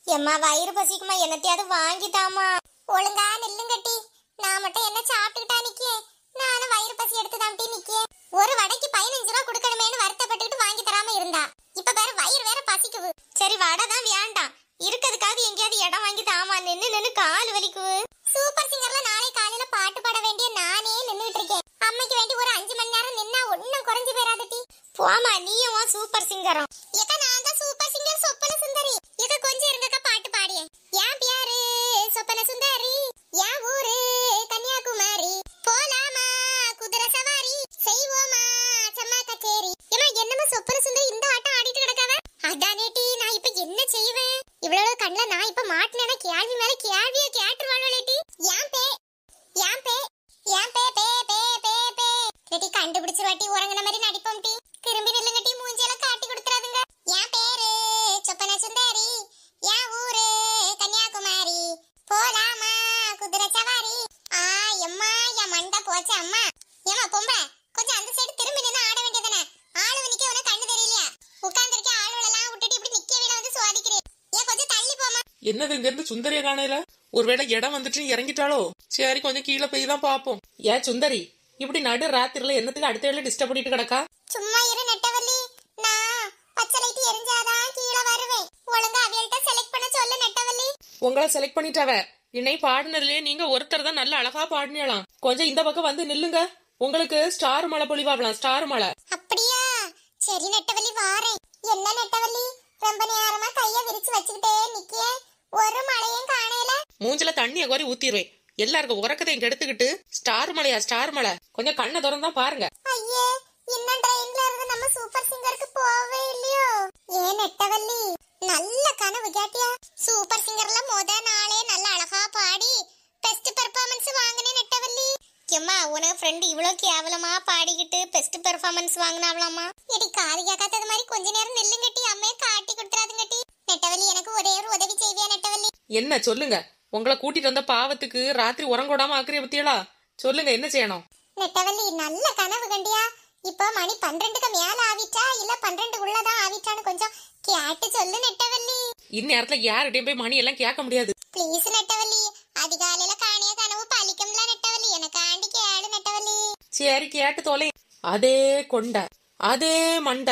எம்மா வயிறு பசிக்குமா என்னத்தையாவது வாங்கித்தாமா ஒழுங்கா நில்லுங்கட்டி நான் மட்டும் என்ன சாப்பிட்டுக்கிட்டா நிக்கேன் நானும் வயிறு பசி எடுத்து தாம்ட்டி நிக்கேன் ஒரு வடைக்கு பதினஞ்சு ரூபா கொடுக்கணுமேனு வருத்தப்பட்டுக்கிட்டு வாங்கி தராம இருந்தா இப்ப வேற வயிறு வேற பசிக்குது சரி வடை தான் வேண்டாம் இருக்கிறதுக்காக எங்கேயாவது இடம் வாங்கி தாமா நின்னு நின்னு கால் வலிக்குது சூப்பர் சிங்கர்ல நாளை காலையில பாட்டு பாட வேண்டிய நானே நின்னுட்டு இருக்கேன் அம்மைக்கு வேண்டி ஒரு அஞ்சு மணி நேரம் நின்னா ஒன்னும் குறைஞ்சு போயிடாதட்டி போமா நீயும் உன் சூப்பர் சிங்கரும் ஏக்கா நான் தான் சூப்பர் சிங்கர் சொப்பன சுந்தரி ஏக்கா கொஞ்சம் இருங்கக்கா பாட்டு பாடியே ஏன் பியாரு சொப்பன சுந்தரி ஏன் ஊரு கன்னியாகுமரி போலாமா குதிரை சவாரி செய்வோமா செம்ம கச்சேரி ஏமா என்னமா சொப்பன சுந்தரி இந்த ஆட்டம் ஆடிட்டு கிடக்காவ அதானேட்டி நான் இப்ப என்ன செய்வேன் இவ்வளவு கண்ணுல நான் இப்ப மாட்டினேன்னா கேள்வி மேல கேள்வியை கேட்டுருவாளேட்டி ஏன் பே ஏன் பே ஏன் பே பே பே பே பே ரெட்டி கண்டுபிடிச்சிருவாட்டி உறங்குன மாதிரி நடிப்போம் டி திரும்பி நில்லுங்க டி மூஞ்சியெல்லாம் காட்டி கொடுத்துறாதுங்க என் பேரு சொப்பன சுந்தரி என் ஊரு கன்னியாகுமரி போலாமா குதிரை சவாரி ஆ எம்மா என் மண்டை போச்சு அம்மா ஏமா பொம்பளை கொஞ்சம் அந்த சைடு திரும்பி நின்னு ஆட வேண்டியதானே ஆளு நிக்க உனக்கு கண்ணு தெரியலையா உட்கார்ந்திருக்க ஆளுகளெல்லாம் விட்டுட்டு இப்படி நிக்க வீட வந்து சுவாதிக்கிறேன் ஏன் கொஞ்சம் தள்ளி போமா என்னது இங்க இருந்து சுந்தரிய காணையில ஒருவேளை இடம் வந்துட்டு இறங்கிட்டாளோ சரி கொஞ்சம் கீழே போய் தான் பாப்போம் ஏன் சுந்தரி இப்படி நடு ராத்திரில என்னத்துக்கு அடுத்த வேலை டிஸ்டர்ப் பண்ணிட்டு கிடக்கா சும்மா இரு நெட்டவள்ளி நான் பச்சை லைட் எரிஞ்சாதான் கீழே வருவேன் ஒழுங்கா அவியல்ட்ட செலக்ட் பண்ண சொல்லு நெட்டவள்ளி உங்களை செலக்ட் பண்ணிட்டாவ இன்னை பாடினதுலயே நீங்க ஒருத்தர் தான் நல்ல அழகா பாடினலாம் கொஞ்சம் இந்த பக்கம் வந்து நில்லுங்க உங்களுக்கு ஸ்டார் மழை பொழிவாகலாம் ஸ்டார் மழை அப்படியா சரி நெட்டவள்ளி வாரேன் என்ன நெட்டவள்ளி ரொம்ப நேரமா கைய விரிச்சு வச்சுக்கிட்டே நிக்கிய ஒரு மழையும் காணையில மூஞ்சில தண்ணிய கோரி ஊத்திடுவேன் எல்லாருக்கும் உறக்கத்தையும் கெடுத்துக்கிட்டு ஸ்டார் மலையா ஸ்டார் மலை கொஞ்சம் கண்ணை திறந்தா பாருங்க ஐயே இன்னும் ட்ரெயின்ல இருந்து நம்ம சூப்பர் சிங்கருக்கு போவே இல்லையோ ஏன் நெட்டவள்ளி நல்ல கனவு கேட்டியா சூப்பர் சிங்கர்ல முத நாளே நல்ல அழகா பாடி பெஸ்ட் பெர்ஃபார்மன்ஸ் வாங்கினே நெட்டவள்ளி எம்மா உனக்கு ஃப்ரெண்டு இவ்வளோ கேவலமா பாடிக்கிட்டு பெஸ்ட் பெர்ஃபார்மன்ஸ் வாங்கினாவலாமா எடி காது கேட்காதது மாதிரி கொஞ்ச நேரம் நில்லுங்கட்டி அம்மையை காட்டி கொடுத்துறாதுங்கட்டி நெட்டவள்ளி எனக்கு ஒரே ஒரு உதவி செய்வியா நெட்டவள்ளி என்ன சொல்லுங்க உங்களை கூட்டிட்டு வந்த பாவத்துக்கு ராத்திரி உறங்கோடாம ஆக்கிரிய பத்தியலா சொல்லுங்க என்ன செய்யணும் நெட்டவள்ளி நல்ல கனவு கண்டியா இப்போ மணி பன்னிரெண்டுக்கு மேல ஆவிட்டா இல்ல பன்னிரெண்டுக்குள்ளதான் ஆவிட்டான்னு கொஞ்சம் கேட்டு சொல்லு நெட்டவள்ளி இந்நேரத்துல யார்கிட்டயும் போய் மணி எல்லாம் கேட்க முடியாது ப்ளீஸ் நெட்டவள்ளி அதிகாலையில காணிய கனவு பலிக்கும்ல நெட்டவள்ளி எனக்காண்டி கேளு நெட்டவள்ளி சரி கேட்டு தொலை அதே கொண்ட அதே மண்ட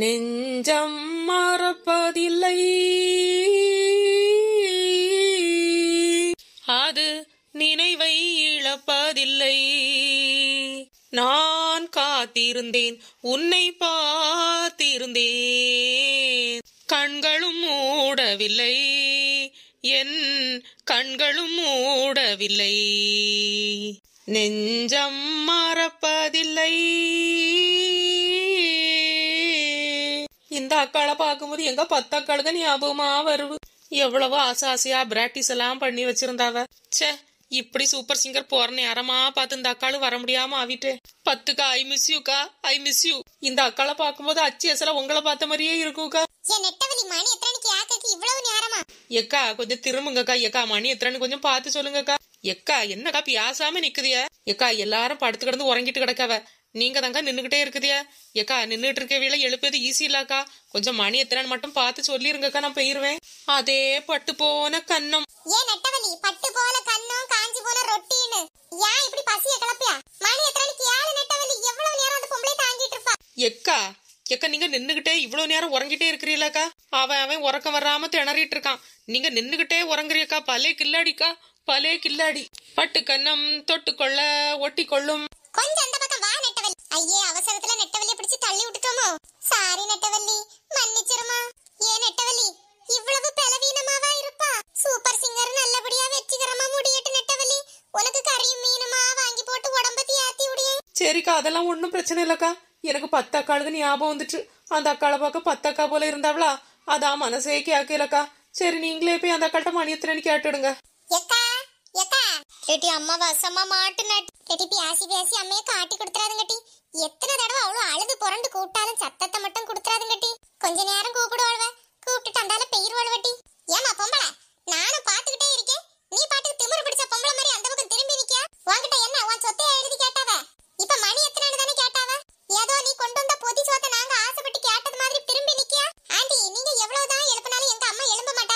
நெஞ்சம் மறப்பதில்லை அது நினைவை இழப்பதில்லை நான் காத்திருந்தேன் உன்னை பார்த்திருந்தேன் கண்களும் மூடவில்லை என் கண்களும் மூடவில்லை நெஞ்சம் மறப்பதில்லை இந்த அக்காளை பார்க்கும்போது எங்க பத்து அக்காளுக்கு ஞாபகமா வருது எவ்வளவோ ஆசை ஆசையா பிராக்டிஸ் எல்லாம் பண்ணி வச்சிருந்தாவ ச்சே இப்படி சூப்பர் சிங்கர் போற நேரமா பார்த்து இந்த அக்காளு வர முடியாம ஆவிட்டு பத்துக்கா ஐ மிஸ் யூக்கா ஐ மிஸ் யூ இந்த அக்காளை பார்க்கும்போது அச்சு அசல உங்களை பார்த்த மாதிரியே இருக்குக்கா ஏன் நெட்டவள்ளி மணி எத்தனைக்கு யாக்கக்கு இவ்வளவு நேரமா எக்கா கொஞ்சம் திரும்புங்கக்கா எக்கா மணி எத்தனைன்னு கொஞ்சம் பார்த்து சொல்லுங்கக்கா எக்கா என்னக்கா பியாசாம நிக்குதியா எக்கா எல்லாரும் படுத்து கிடந்து உறங்கிட்டு கிடக்காவ நீங்க தாங்க நின்னுகிட்டே இருக்குதியா எக்கா நின்னுட்டு இருக்க வேலை எழுப்பது ஈஸி இல்லக்கா கொஞ்சம் மணி எத்தனைன்னு மட்டும் பார்த்து சொல்லிருங்கக்கா நான் போயிருவேன் அதே பட்டு போன கன்னம் ஏன் நெட்டவள்ளி பட்டு போல கண்ணும் காஞ்சி போன ரொட்டின்னு ஏன் இப்படி பசிய கிளப்பியா மணி எத்தனைக்கு ஏழு நெட்டவள்ளி எவ்வளவு நேரம் அந்த பொம்பளை தாங்கிட்டு இருப்பா எக்கா எக்கா நீங்க நின்னுகிட்டே இவ்வளவு நேரம் உறங்கிட்டே இருக்கிறீங்களாக்கா அவன் அவன் உறக்கம் வராம திணறிட்டு இருக்கான் நீங்க நின்னுகிட்டே உறங்குறியக்கா பலே கில்லாடிக்கா பலே கில்லாடி பட்டு கன்னம் தொட்டுக்கொள்ள ஒட்டி கொள்ளும் கொஞ்சம் அந்த பக்கம் வா நெட்டவள்ளி ஐயே அவசரத்துல நெட்டவள்ளிய பிடிச்சு தள்ளி விட்டுட்டோமோ சாரி நெட்டவள்ளி மன்னிச்சிருமா ஏன் நெட்டவள்ளி இவ்வளவு பலவீனமாவா இருப்பா சூப்பர் சிங்கர் நல்லபடியா வெற்றிகரமா முடியட்டு நெட்டவள்ளி உனக்கு கறியும் மீனுமா வாங்கி போட்டு உடம்ப தேத்தி விடியே சரிக்கா அதெல்லாம் ஒன்றும் பிரச்சனை இல்லக்கா எனக்கு பத்து அக்காளுக்கு ஞாபகம் வந்துட்டு அந்த அக்காளை பார்க்க பத்து அக்கா போல இருந்தாவளா அதான் மனசே கேட்கலக்கா சரி நீங்களே போய் அந்த அக்காள்கிட்ட மணி எத்தனைன்னு கேட்டுடுங்க எக்கா எக்கா ஏட்டி அம்மா வசமா மாட்டுனாட்டி ஏட்டி பியாசி பியாசி அம்மைய காட்டி கொடுத்துறாதுங்கட்டி எத்தனை தடவை அவ்வளவு அழுது புரண்டு கூப்பிட்டாலும் சத்தத்தை மட்டும் கொடுத்துறாதுங்கட்டி கொஞ்ச நேரம் கூப்பிடுவாழ்வ கூப்பிட்டுட்டு அந்தால பெயிருவாழ்வட்டி ஏமா பொம்பளை நானும் பாத்துக்கிட்டே இருக்கேன் நீ பாட்டுக்கு திமிரு பிடிச்ச பொம்பளை மாதிரி அந்த பக்கம் திரும்பி நிக்கியா உன்கிட்ட என்ன உன் சொத்தையா எழுதி கேட்டாவ இப்ப மணி எத்தனை தானே கேட்டாவ ஏதோ நீ கொண்டு வந்த பொதி சோத்தை நாங்க ஆசைப்பட்டு கேட்டது மாதிரி திரும்பி நிக்கியா ஆண்டி நீங்க எவ்வளவுதான் எழுப்பினாலும் எங்க அம்மா எழும்ப மாட்டாவா ஆண்டி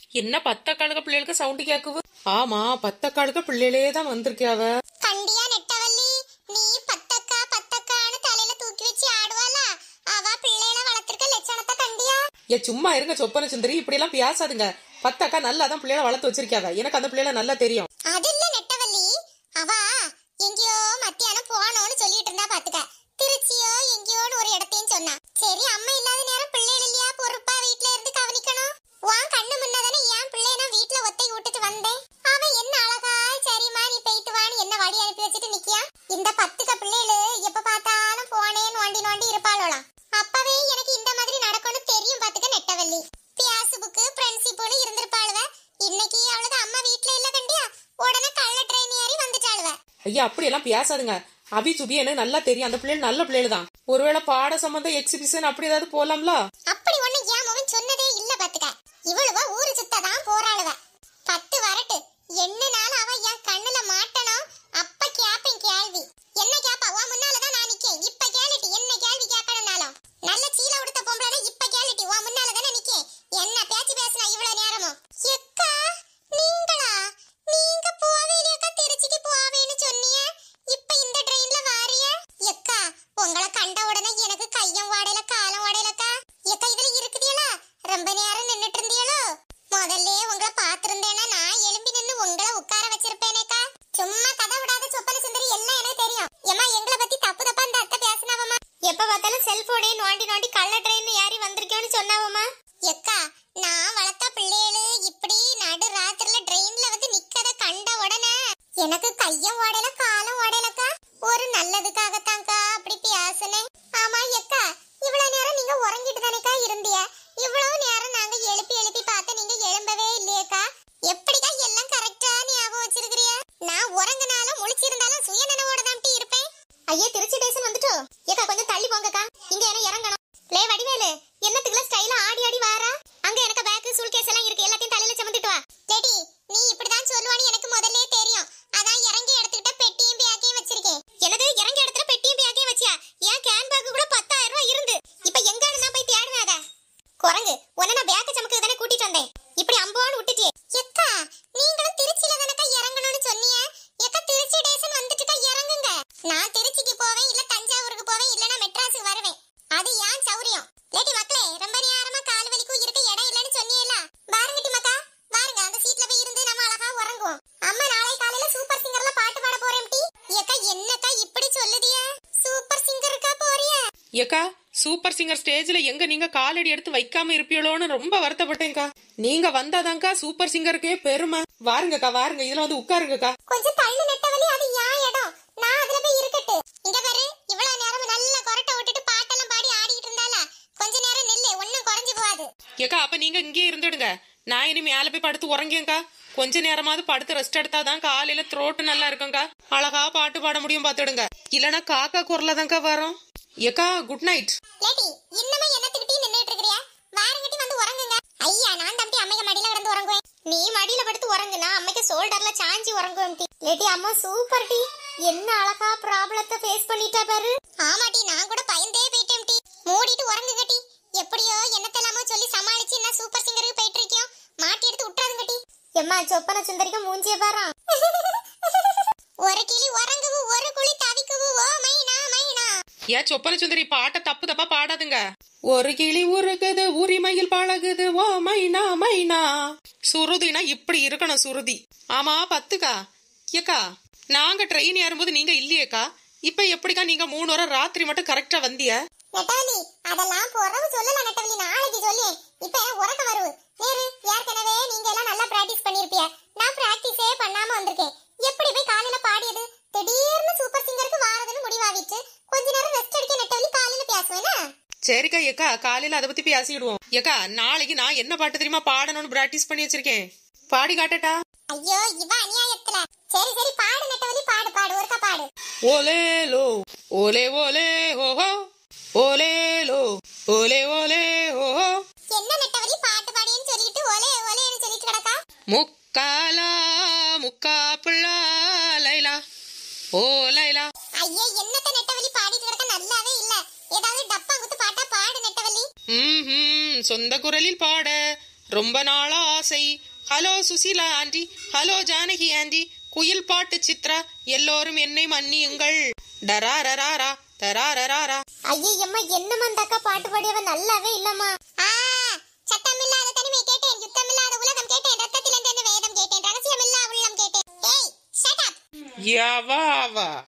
என்ன பத்தக்காளுக பிள்ளைகளுக்கு சவுண்டு கேக்குவு ஆமா பத்தக்காளுக பிள்ளைகளே தான் வந்திருக்காவ கண்டியா நெட்டவள்ளி நீ பத்தக்கா பத்தக்கான்னு தலையில தூக்கி வச்சு ஆடுவாளா அவ பிள்ளைகளை வளர்த்திருக்க லட்சணத்தை கண்டியா ஏ சும்மா இருங்க சொப்பன சுந்தரி இப்படி எல்லாம் பேசாதுங்க பத்தக்கா நல்லா தான் பிள்ளைகளை வளர்த்து வச்சிருக்காவ எனக்கு அந்த பிள்ளைகளை நல்லா தெரியும் அது இல்ல நெட்டவள்ளி அவ எங்கேயோ மத்தியானம் போனோம்னு சொல்லிட்டு இருந்தா பாத்துக்க திருச்சியோ எங்கேயோன்னு ஒரு இடத்தையும் சொன்னா சரி அம்மா இல்லாத நேரம் பிள்ளைகள் இல்லையா பொறுப்பா வீட்ல இருந்து கவனிக்கணும் உன் கண்ணு முன்னதானே என் பிள்ளைய நான் வீட்ல ஒத்தை விட்டுட்டு வந்தேன் அவன் என்ன அழகா சரிம்மா நீ போயிட்டு வான்னு என்ன வழி அனுப்பி வச்சுட்டு நிக்கியா இந்த பத்துக்க பிள்ளைகளு எப்ப பார்த்தாலும் போனே நோண்டி நோண்டி இருப்பாளோலாம் அப்பவே எனக்கு இந்த மாதிரி நடக்கும்னு தெரியும் பாத்துக்க நெட்டவள்ளி பியாசுபுக்கு ஃப்ரெண்ட்ஷிப்னு இருந்திருப்பாளுவ இன்னைக்கு அவளுக்கு அம்மா வீட்ல இல்ல கண்டியா உடனே கள்ள ட்ரெயின் ஏறி வந்துட்டாளுவ ஐயா அப்படி எல்லாம் பேசாதுங்க அபி சுபி எனக்கு நல்லா தெரியும் அந்த பிள்ளைகள் நல்ல பிள்ளைகள் தான் ஒருவேளை பாட சம்பந்தம் எக்ஸிபிஷன் அப்படி ஏதாவது போலாம்ல அப்படி ஒண்ணு என் மகன் சொன்னதே இல்ல பாத்துக்க இவ்வளவ ஊரு சுத்ததான் போறாளுவ பத்து வரட்டு என்னனாலும் அவ என் கண்ணுல மாட்டணும் அப்ப கேப்பேன் கேள்வி என்ன கேப்பா உன் முன்னாலதான் நான் நிக்கேன் இப்ப கேளுட்டி என்ன கேள்வி கேட்கணும்னாலும் நல்ல சீல உடுத்த பொம்பளை இப்ப கேளுட்டி உன் முன்னாலதானே நிக்கேன் என்ன பேச்சு பேசினா இவ்வளவு நேரமும் எக்கா நீங்களா நீங்க போவேலியக்கா திருச்சிக்கு போவேன்னு சொன்னீங்க இப்ப இந்த ட்ரெயின்ல வாரிய எக்கா உங்களை கண்ட உடனே எனக்கு கையும் வாடையில காலம் வாடையிலக்கா எக்கா இதுல இருக்குதியலா ரொம்ப நேரம் நின்னுட்டு இருந்தியலோ முதல்ல உங்களை பாத்திருந்தேன்னா நான் எழும்பி நின்னு உங்களை உட்கார வச்சிருப்பேனேக்கா சும்மா கதை விடாத சொப்பன சுந்தரி எல்லாம் எனக்கு தெரியும் ஏமா எங்களை பத்தி தப்பு தப்பா அந்த அத்தை பேசினாவமா எப்ப பார்த்தாலும் செல்போனே நோண்டி நோண்டி கள்ள ட்ரெயின் ஏறி வந்திருக்கேன்னு சொன்னாவமா எக்கா நான் வளர்த்த பிள்ளைகளு இப்படி நடு ராத்திரில ட்ரெயின்ல வந்து நிக்கத கண்ட உடனே எனக்கு கையும் ஓடல காலும் ஓடலக்கா ஒரு நல்லதுக்காகத்தான்க்கா அப்படி பேசுனேன் ஆமா எக்கா இவ்வளவு நேரம் நீங்க உறங்கிட்டு தானேக்கா இருந்திய இவ்வளவு நேரம் நாங்க எழுப்பி எழுப்பி பார்த்து நீங்க எழும்பவே இல்லையேக்கா எப்படிக்கா எல்லாம் கரெக்டா ஞாபகம் வச்சிருக்கிறிய நான் உறங்குனாலும் முழிச்சிருந்தாலும் சுயநினைவோட தான் இருப்பேன் ஐயா திருச்சி ஸ்டேஷன் வந்துட்டோ ஏக்கா கொஞ்சம் தள்ளி போங்கக்கா இங்க என்ன இறங்கணும் லே வடிவேலு என்னத்துக்குள்ள ஸ்டைலா ஆடி ஆடி வாரா அங்க எனக்கு பேக் சூல்கேஸ் எல்லாம் இருக்கு எல்லாத்தையும் தலையில சுமந்துட்டு வா லேடி நீ இப்படிதான் சொல்லுவான்னு எனக்கு முதல்லயே தெரியும் அதான் இறங்கி எடுத்துக்கிட்ட பெட்டியும் பேக்கையும் வச்சிருக்கேன் எனது இறங்கி இடத்துல பெட்டியும் பேக்கையும் வச்சியா ஏன் கேன் பேக் கூட பத்தாயிரம் ரூபாய் இருந்து இப்ப எங்க நான் போய் தேடுவேன் அத குரங்கு உன்னை நான் பேக்க சமக்கு தானே கூட்டிட்டு வந்தேன் இப்படி அம்போன்னு விட்டுட்டியே எக்கா நீங்களும் திருச்சியில தானக்கா இறங்கணும்னு சொன்னீங்க எக்கா திருச்சி ஸ்டேஷன் வந்துட்டுக்கா இறங்குங்க நான் திருச்சிக்கு போவேன் இல்ல தஞ்சாவூருக்கு போவேன் இல்லனா மெட்ராஸுக்கு வருவேன் அது ஏன் சௌரியம் லேடி மக்களே ரொம்ப நேரமா கால் வலிக்கும் இருக்க இடம் இல்லைன்னு சொன்னீங்களா பாருங்கட்டி மக்கா பாருங்க அந்த சீட்ல போய் இருந்து நம்ம அழகா உறங்குவோம் அம்மா நாளை காலையில சூப்பர் சிங்கர்ல பாட்டு பாட போறேன் டி ஏக்கா என்னக்கா இப்படி சொல்லுதிய சூப்பர் சிங்கருக்கா போறிய ஏக்கா சூப்பர் சிங்கர் ஸ்டேஜ்ல எங்க நீங்க காலடி எடுத்து வைக்காம இருப்பீங்களோன்னு ரொம்ப வருத்தப்பட்டேன்க்கா நீங்க வந்தாதான்க்கா சூப்பர் சிங்கருக்கே பெருமை வாருங்கக்கா வாருங்க இதுல வந்து உட்காருங்கக்கா கொஞ்சம் தள்ளு நெட்டவலி அது ஏன் இடம் நான் அதுல போய் இருக்கட்டு இங்க பாரு இவ்வளவு நேரம் நல்ல கொரட்டை விட்டுட்டு பாட்டெல்லாம் பாடி ஆடிட்டு இருந்தால கொஞ்ச நேரம் நில்லு ஒண்ணும் குறைஞ்சு போகாது ஏக்கா அப்ப நீங்க இங்கேயே இருந்துடுங்க நான் இனி மேல போய் படுத்து உறங்கியேக்கா கொஞ்ச நேரமாவது படுத்து ரெஸ்ட் எடுத்தாதான் காலையில த்ரோட்டு நல்லா இருக்கும்க்கா அழகா பாட்டு பாட முடியும் பாத்துடுங்க இல்லனா காக்கா குரல தான்க்கா வரும் ஏக்கா குட் நைட் லேடி இன்னமே என்னத்துக்கிட்டே நின்னுட்டு இருக்கறியா வாரங்கட்டி வந்து உறங்குங்க ஐயா நான் தம்பி அம்மைக்கு மடியில கிடந்து உறங்குவேன் நீ மடியில படுத்து உறங்கு நான் அம்மைக்கு ஷோல்டர்ல சாஞ்சி உறங்குவேன் டி லேடி அம்மா சூப்பர் டி என்ன அழகா ப்ராப்ளத்தை ஃபேஸ் பண்ணிட்டா பாரு ஆமா டி நான் கூட பயந்தே போயிட்டேன் டி மூடிட்டு உறங்குங்க டி எப்படியோ என்னத்தெல்லாமோ சொல்லி சமாளிச்சு நான் சூப்பர் சிங்கருக்கு போயிட்டு இருக்கோம் மாட்டி எடுத்து விட்டுறாதுங்க டி எம்மா சொப்பன சுந்தரிக்கு மூஞ்சிய பாரா ஒரு கிளி உறங்குவு ஒரு குழி தவிக்குவு ஓ மைனா மைனா ஏன் சொப்பன சுந்தரி பாட்டை தப்பு தப்பா பாடாதுங்க ஒரு கிளி உருகுது உரிமையில் பழகுது ஓ மைனா மைனா சுருதினா இப்படி இருக்கணும் சுருதி ஆமா பத்துக்கா ஏக்கா நாங்க ட்ரெயின் ஏறும்போது நீங்க இல்லையேக்கா இப்ப எப்படிக்கா நீங்க மூணு வாரம் ராத்திரி மட்டும் கரெக்டா வந்திய நெட்டவலி அதெல்லாம் பொறவு சொல்லல நெட்டவலி நாளைக்கு சொல்லு இப்ப உறக்க வருவு நேரு ஏற்கனவே நீங்க எல்லாம் நல்லா பிராக்டிஸ் பண்ணிருப்பிய நான் பிராக்டிஸே பண்ணாம வந்திருக்கேன் எப்படி போய் காலையில பாடியது திடீர்னு சூப்பர் சிங்கருக்கு வாரதுன்னு முடிவாவிட்டு கொஞ்ச நேரம் ரெஸ்ட் எடுக்க நெட்டவலி காலையில பேசுவேனா சரிக்கா ஏக்கா காலையில அதை பத்தி பேசிடுவோம் ஏக்கா நாளைக்கு நான் என்ன பாட்டு தெரியுமா பாடணும்னு பிராக்டிஸ் பண்ணி வச்சிருக்கேன் பாடி காட்டட்டா ஐயோ இவ அநியாயத்துல சரி சரி பாடு நெட்டவலி பாடு பாடு ஒருக்கா பாடு ஓலேலோ ஓலே ஓலே ஓஹோ ஓலேலோ ஓலே ஓலே ஓஹோ என்ன நெட்டவலி பாட்டு பாடின்னு சொல்லிட்டு ஒலே ஒலேன்னு சொல்லிட்டு கிடக்கா முக்காலா முக்கா புள்ளா லைலா ஓ லைலா ஐயே என்னத்த நெட்டவலி பாடிட்டு கிடக்க நல்லாவே இல்ல ஏதாவது டப்பா குத்து பாட்டா பாடு நெட்டவலி ம்ஹும், சொந்த குரலில் பாட ரொம்ப நாளா ஆசை hello Susheela aunty hello Janaki aunty குயில் பாட்டு சித்ரா எல்லோரும் என்னை மன்னியுங்கள் டராரராரா தராரராரா ஐயம்மா என்னம்மா அந்த அக்கா பாட்டு பாடியவ நல்லாவே இல்லம்மா சத்தமில்லாத தனிமை கேட்டேன் யுத்தமில்லாத உலகம் கேட்டேன் ரத்தத்தில் வேதம் கேட்டேன் ரகசியமில்லா உள்ளம் கேட்டேன் ஏய் ஷட் அப் யவா அவா